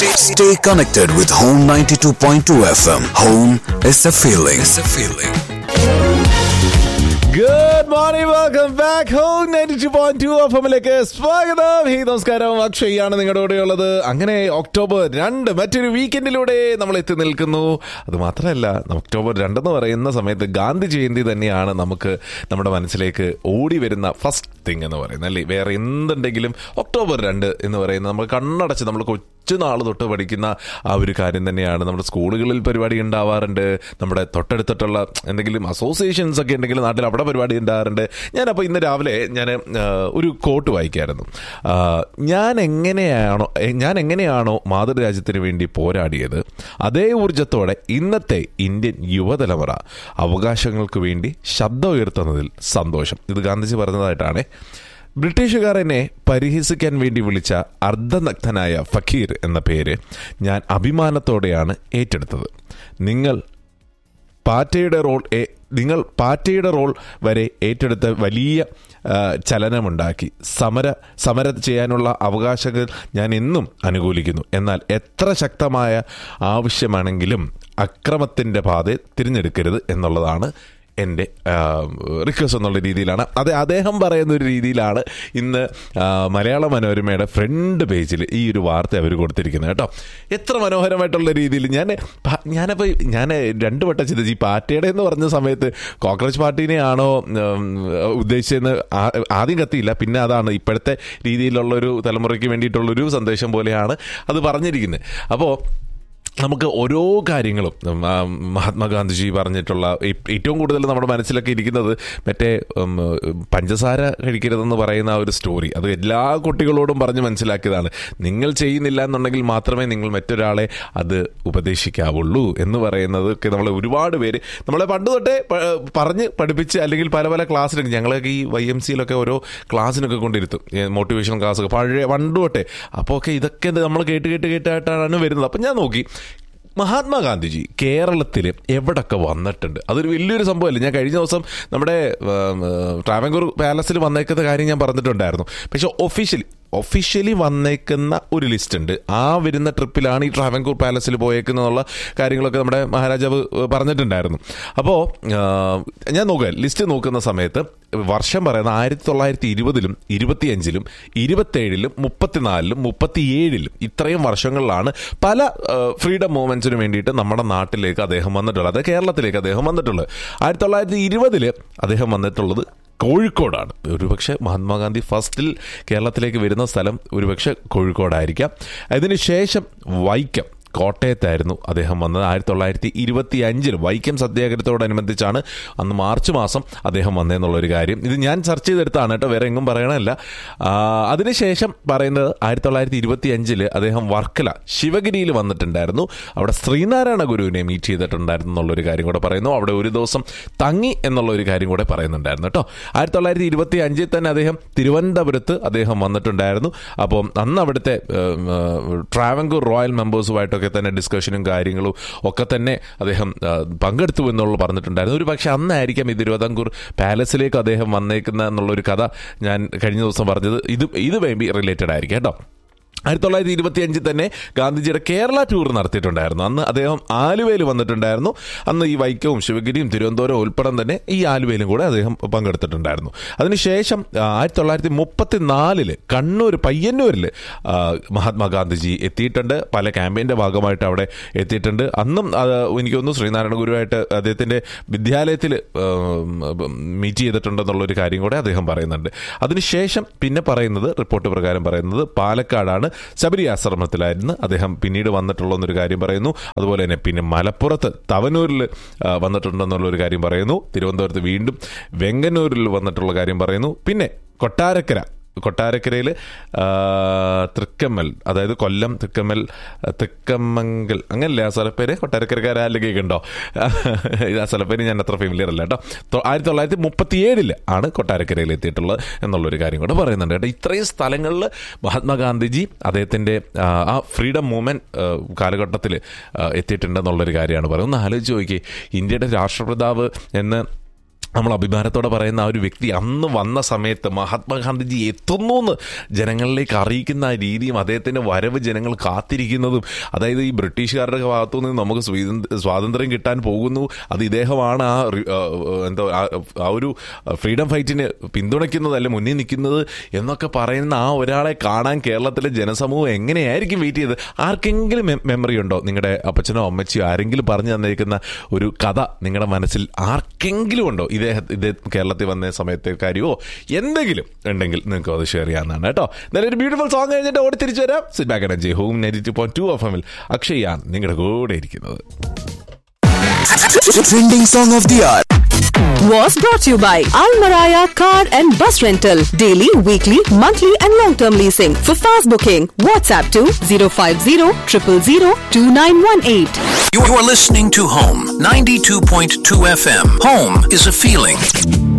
Stay, stay connected with Home 92.2 FM. Home is a feeling. It's a feeling. Good morning welcome back home ninety two point two F എമ്മിലേക്ക് സ്വാഗതം ഹേ നമസ്കാരം അക്ഷയാണ് നിങ്ങളുടെ കൂടെ ഉള്ളത് അങ്ങനെ ഒക്ടോബർ രണ്ട് മറ്റൊരു വീക്കെൻഡിലൂടെ നമ്മൾ എത്തി നിൽക്കുന്നു അത് മാത്രമല്ല ഒക്ടോബർ രണ്ടെന്ന് പറയുന്ന സമയത്ത് ഗാന്ധി ജയന്തി തന്നെയാണ് നമുക്ക് നമ്മുടെ മനസ്സിലേക്ക് ഓടി വരുന്ന ഫസ്റ്റ് തിങ് എന്ന് പറയുന്നത് അല്ലേ വേറെ എന്തുണ്ടെങ്കിലും ഒക്ടോബർ രണ്ട് എന്ന് പറയുന്നത് നമ്മൾ കണ്ണടച്ച് നമ്മൾ കൊച്ചു നാൾ തൊട്ട് പഠിക്കുന്ന ആ ഒരു കാര്യം തന്നെയാണ് നമ്മുടെ സ്കൂളുകളിൽ പരിപാടി ഉണ്ടാവാറുണ്ട് നമ്മുടെ തൊട്ടടുത്തിട്ടുള്ള എന്തെങ്കിലും അസോസിയേഷൻസ് ഒക്കെ ഉണ്ടെങ്കിൽ നാട്ടിൽ അവിടെ പരിപാടി ഉണ്ടാകാറുണ്ട് ഞാനപ്പോൾ ഇന്ന് രാവിലെ ഞാൻ ഒരു കോട്ട് വായിക്കായിരുന്നു ആ, ഞാൻ എങ്ങനെയാണോ എ, ഞാൻ എങ്ങനെയാണോ മാതൃരാജ്യത്തിന് വേണ്ടി പോരാടിയത് അതേ ഊർജത്തോടെ ഇന്നത്തെ ഇന്ത്യൻ യുവതലമുറ അവകാശങ്ങൾക്ക് വേണ്ടി ശബ്ദം ഉയർത്തുന്നതിൽ സന്തോഷം ഇത് ഗാന്ധിജി പറഞ്ഞതായിട്ടാണ് ബ്രിട്ടീഷുകാർ എന്നെ പരിഹസിക്കാൻ വേണ്ടി വിളിച്ച അർദ്ധനഗ്ധനായ ഫക്കീർ എന്ന പേര് ഞാൻ അഭിമാനത്തോടെയാണ് ഏറ്റെടുത്തത് നിങ്ങൾ പാറ്റയുടെ റോൾ ഏ- നിങ്ങൾ പാറ്റയുടെ റോൾ വരെ ഏറ്റെടുത്ത വലിയ ആ, ചലനമുണ്ടാക്കി സമര സമരം ചെയ്യാനുള്ള അവകാശങ്ങൾ ഞാൻ എന്നും അനുകൂലിക്കുന്നു എന്നാൽ എത്ര ശക്തമായ ആവശ്യമാണെങ്കിലും അക്രമത്തിൻ്റെ പാത തിരഞ്ഞെടുക്കരുത് എന്നുള്ളതാണ് എൻ്റെ റിക്വസ്റ്റ് എന്നുള്ള രീതിയിലാണ് അത് അദ്ദേഹം പറയുന്ന ഒരു രീതിയിലാണ് ഇന്ന് ആ, മലയാള മനോരമയുടെ ഫ്രണ്ട് പേജിൽ ഈ ഒരു വാർത്ത അവർ കൊടുത്തിരിക്കുന്നത് കേട്ടോ എത്ര മനോഹരമായിട്ടുള്ള രീതിയിൽ ഞാൻ പ- ഞാനപ്പോൾ ഞാൻ രണ്ട് വട്ടം ചിന്തിച്ചു ഈ പാർട്ടിയുടെ എന്ന് പറഞ്ഞ സമയത്ത് കോക്രോച്ച് പാർട്ടീനെയാണോ ഉം, ഉദ്ദേശിച്ചതെന്ന് ആ- ആദ്യം കത്തിയില്ല പിന്നെ അതാണ് ഇപ്പോഴത്തെ രീതിയിലുള്ള ഒരു തലമുറയ്ക്ക് വേണ്ടിയിട്ടുള്ളൊരു സന്ദേശം പോലെയാണ് അത് പറഞ്ഞിരിക്കുന്നത് അപ്പോൾ നമുക്ക് ഓരോ കാര്യങ്ങളും ഉം, ആ, മഹാത്മാഗാന്ധിജി പറഞ്ഞിട്ടുള്ള ഏ- ഏറ്റവും കൂടുതൽ നമ്മുടെ മനസ്സിലൊക്കെ ഇരിക്കുന്നത് മറ്റേ ഉം, പഞ്ചസാര കഴിക്കരുതെന്ന് പറയുന്ന ആ ഒരു സ്റ്റോറി അത് എല്ലാ കുട്ടികളോടും പറഞ്ഞ് മനസ്സിലാക്കിയതാണ് നിങ്ങൾ ചെയ്യുന്നില്ല എന്നുണ്ടെങ്കിൽ മാത്രമേ നിങ്ങൾ മറ്റൊരാളെ അത് ഉപദേശിക്കാവുള്ളൂ എന്ന് പറയുന്നതൊക്കെ നമ്മൾ ഒരുപാട് പേര് നമ്മളെ പണ്ട് തൊട്ടേ പ- പറഞ്ഞ് പഠിപ്പിച്ച് അല്ലെങ്കിൽ പല പല ക്ലാസ്സിലൊക്കെ ഞങ്ങളൊക്കെ ഈ വൈ എം സിയിലൊക്കെ ഓരോ ക്ലാസ്സിനൊക്കെ കൊണ്ടിരുത്തും മോട്ടിവേഷൻ ക്ലാസ്സൊക്കെ പഴയ പണ്ട് തൊട്ടേ അപ്പോൾ ഒക്കെ ഇതൊക്കെ നമ്മൾ കേട്ട് കേട്ട് കേട്ടായിട്ടാണ് വരുന്നത് അപ്പം ഞാൻ നോക്കി മഹാത്മാഗാന്ധിജി കേരളത്തിൽ എവിടൊക്കെ വന്നിട്ടുണ്ട് അതൊരു വലിയൊരു സംഭവമല്ലേ ഞാൻ കഴിഞ്ഞ ദിവസം നമ്മുടെ ഉം, ഉം, ട്രാവൻകൂർ പാലസിൽ വന്നേക്കുന്ന കാര്യം ഞാൻ പറഞ്ഞിട്ടുണ്ടായിരുന്നു പക്ഷെ ഒഫീഷ്യലി ഒഫീഷ്യലി വന്നേക്കുന്ന ഒരു ലിസ്റ്റ് ഉണ്ട് ആ വരുന്ന ട്രിപ്പിലാണ് ഈ ട്രാവൻകൂർ പാലസിൽ പോയേക്കുന്നുള്ള കാര്യങ്ങളൊക്കെ നമ്മുടെ മഹാരാജാവ് ഏഹ്, പറഞ്ഞിട്ടുണ്ടായിരുന്നു അപ്പോൾ ഞാൻ നോക്കുക ലിസ്റ്റ് നോക്കുന്ന സമയത്ത് വർഷം പറയുന്ന ആയിരത്തി തൊള്ളായിരത്തി ഇരുപതിലും ഇരുപത്തിയഞ്ചിലും ഇരുപത്തേഴിലും മുപ്പത്തിനാലിലും മുപ്പത്തിയേഴിലും ഇത്രയും വർഷങ്ങളിലാണ് പല ഫ്രീഡം മൂവ്മെന്റ്സിന് വേണ്ടിയിട്ട് നമ്മുടെ നാട്ടിലേക്ക് അദ്ദേഹം വന്നിട്ടുള്ളത് അത് കേരളത്തിലേക്ക് അദ്ദേഹം വന്നിട്ടുള്ളത് ആയിരത്തി തൊള്ളായിരത്തി ഇരുപതില് അദ്ദേഹം വന്നിട്ടുള്ളത് കോഴിക്കോടാണ് ഒരുപക്ഷെ മഹാത്മാഗാന്ധി ഫസ്റ്റിൽ കേരളത്തിലേക്ക് വരുന്ന സ്ഥലം ഒരുപക്ഷെ കോഴിക്കോടായിരിക്കാം അതിനുശേഷം വൈക്കം കോട്ടയത്തായിരുന്നു അദ്ദേഹം വന്നത് ആയിരത്തി തൊള്ളായിരത്തി ഇരുപത്തി അഞ്ചിൽ വൈക്കം സത്യാഗ്രഹത്തോടനുബന്ധിച്ചാണ് അന്ന് മാർച്ച് മാസം അദ്ദേഹം വന്നതെന്നുള്ളൊരു കാര്യം ഇത് ഞാൻ ചർച്ച ചെയ്തെടുത്താണ് കേട്ടോ വേറെ എങ്ങും പറയണമല്ല ആ, അതിനുശേഷം പറയുന്നത് ആയിരത്തി തൊള്ളായിരത്തി ഇരുപത്തി അഞ്ചില് അദ്ദേഹം വർക്കല ശിവഗിരിയിൽ വന്നിട്ടുണ്ടായിരുന്നു അവിടെ ശ്രീനാരായണ ഗുരുവിനെ മീറ്റ് ചെയ്തിട്ടുണ്ടായിരുന്നു എന്നുള്ളൊരു കാര്യം കൂടെ പറയുന്നു അവിടെ ഒരു ദിവസം തങ്ങി എന്നുള്ള ഒരു കാര്യം കൂടെ പറയുന്നുണ്ടായിരുന്നു കേട്ടോ ആയിരത്തി തൊള്ളായിരത്തി ഇരുപത്തി അഞ്ചിൽ തന്നെ അദ്ദേഹം തിരുവനന്തപുരത്ത് അദ്ദേഹം വന്നിട്ടുണ്ടായിരുന്നു അപ്പം അന്ന് അവിടുത്തെ ഉം, ഉം, ട്രാവൻകൂർ റോയൽ മെമ്പേഴ്സുമായിട്ടൊക്കെ തന്നെ ഡിസ്കഷനും കാര്യങ്ങളും ഒക്കെ തന്നെ അദ്ദേഹം ആ, പങ്കെടുത്തു എന്നുള്ള പറഞ്ഞിട്ടുണ്ടായിരുന്നു ഒരു പക്ഷെ അന്നായിരിക്കാം ഈ തിരുവിതാംകൂർ പാലസിലേക്ക് അദ്ദേഹം വന്നേക്കുന്ന എന്നുള്ളൊരു കഥ ഞാൻ കഴിഞ്ഞ ദിവസം പറഞ്ഞത് ഇത് ഇത് മേബി റിലേറ്റഡ് ആയിരിക്കും കേട്ടോ ആയിരത്തി തൊള്ളായിരത്തി ഇരുപത്തി അഞ്ചിൽ തന്നെ ഗാന്ധിജിയുടെ കേരള ടൂർ നടത്തിയിട്ടുണ്ടായിരുന്നു അന്ന് അദ്ദേഹം ആലുവയിൽ വന്നിട്ടുണ്ടായിരുന്നു അന്ന് ഈ വൈക്കവും ശിവഗിരിയും തിരുവനന്തപുരം ഉൾപ്പെടെ തന്നെ ഈ ആലുവയിലും കൂടെ അദ്ദേഹം പങ്കെടുത്തിട്ടുണ്ടായിരുന്നു അതിനുശേഷം ആ, ആയിരത്തി തൊള്ളായിരത്തി മുപ്പത്തി നാലില് കണ്ണൂർ പയ്യന്നൂരിൽ ആ, മഹാത്മാഗാന്ധിജി എത്തിയിട്ടുണ്ട് പല ക്യാമ്പയിൻ്റെ ഭാഗമായിട്ട് അവിടെ എത്തിയിട്ടുണ്ട് അന്നും അത് എനിക്ക് തോന്നുന്നു ശ്രീനാരായണ ഗുരുവായിട്ട് അദ്ദേഹത്തിൻ്റെ വിദ്യാലയത്തിൽ മീറ്റ് ചെയ്തിട്ടുണ്ടെന്നുള്ളൊരു കാര്യം കൂടെ അദ്ദേഹം പറയുന്നുണ്ട് അതിനുശേഷം പിന്നെ പറയുന്നത് റിപ്പോർട്ട് പ്രകാരം പറയുന്നത് പാലക്കാടാണ് ശബരി ആശ്രമത്തിലായിരുന്നു അദ്ദേഹം പിന്നീട് വന്നിട്ടുള്ള എന്നൊരു കാര്യം പറയുന്നു അതുപോലെ തന്നെ പിന്നെ മലപ്പുറത്ത് തവനൂരിൽ ആ, വന്നിട്ടുണ്ടെന്നുള്ളൊരു കാര്യം പറയുന്നു തിരുവനന്തപുരത്ത് വീണ്ടും വെങ്ങന്നൂരിൽ വന്നിട്ടുള്ള കാര്യം പറയുന്നു പിന്നെ കൊട്ടാരക്കര കൊട്ടാരക്കരയിൽ തൃക്കമ്മൽ അതായത് കൊല്ലം തൃക്കമ്മൽ ആ, തൃക്കമ്മങ്കൽ അങ്ങനല്ലേ ആ സ്ഥലപ്പേര് കൊട്ടാരക്കരക്കാരാലേക്ക് ഉണ്ടോ ആ സ്ഥലപ്പേര് ഞാൻ അത്ര ഫെമിലിയർ അല്ല കേട്ടോ തൊ- ആയിരത്തി തൊള്ളായിരത്തി മുപ്പത്തി ഏഴില് ആണ് കൊട്ടാരക്കരയിൽ എത്തിയിട്ടുള്ളത് എന്നുള്ളൊരു കാര്യം കൂടെ പറയുന്നുണ്ട് കേട്ടോ ഇത്രയും സ്ഥലങ്ങളിൽ മഹാത്മാഗാന്ധിജി അദ്ദേഹത്തിൻ്റെ ആ, ആ ഫ്രീഡം മൂവ്മെൻറ്റ് കാലഘട്ടത്തിൽ എത്തിയിട്ടുണ്ടെന്നുള്ളൊരു കാര്യമാണ് പറയുന്നത് ഒന്ന് ആലോചിച്ച് നോക്കി ഇന്ത്യയുടെ രാഷ്ട്രപിതാവ് എന്ന് നമ്മൾ അഭിമാനത്തോടെ പറയുന്ന ആ ഒരു വ്യക്തി അന്ന് വന്ന സമയത്ത് മഹാത്മാഗാന്ധിജി എത്തുന്നു എന്ന് ജനങ്ങളിലേക്ക് അറിയിക്കുന്ന ആ രീതിയും അദ്ദേഹത്തിന്റെ വരവ് ജനങ്ങൾ കാത്തിരിക്കുന്നതും അതായത് ഈ ബ്രിട്ടീഷുകാരുടെ ഭാഗത്തു നിന്ന് നമുക്ക് സ്വീത- സ്വാതന്ത്ര്യം കിട്ടാൻ പോകുന്നു അത് ഇദ്ദേഹമാണ് ആ റി- ആ, എന്താ ആ- ആ ഒരു ഫ്രീഡം ഫൈറ്റിന് പിന്തുണയ്ക്കുന്നത് അല്ലെ മുന്നിൽ നിൽക്കുന്നത് എന്നൊക്കെ പറയുന്ന ആ ഒരാളെ കാണാൻ കേരളത്തിലെ ജനസമൂഹം എങ്ങനെയായിരിക്കും വെയിറ്റ് ചെയ്ത് ആർക്കെങ്കിലും മെമ്മറി ഉണ്ടോ നിങ്ങളുടെ അപ്പച്ചനോ അമ്മച്ചിയോ ആരെങ്കിലും പറഞ്ഞു തന്നിരിക്കുന്ന ഒരു കഥ നിങ്ങളുടെ മനസ്സിൽ ആർക്കെങ്കിലും ഉണ്ടോ ഇദ്ദേഹം ഇത് കേരളത്തിൽ വന്ന സമയത്തെ കാര്യമോ എന്തെങ്കിലും ഉണ്ടെങ്കിൽ നിങ്ങൾക്ക് അത് ഷെയർ ചെയ്യാവുന്നതാണ് കേട്ടോ എന്നാലും ഒരു ബ്യൂട്ടിഫുൾ സോങ് കഴിഞ്ഞിട്ട് ഓടി തിരിച്ചു വരാം sit back energy home ninety two point two F എമ്മിൽ അക്ഷയാണ് നിങ്ങളുടെ കൂടെ ഇരിക്കുന്നത് Trending song of the hour. was brought to you by Almaraya Car and Bus Rental. Daily, weekly, monthly, and long term leasing. For fast booking, WhatsApp to 050 000 2918. You are listening to Home 92.2 FM. Home is a feeling.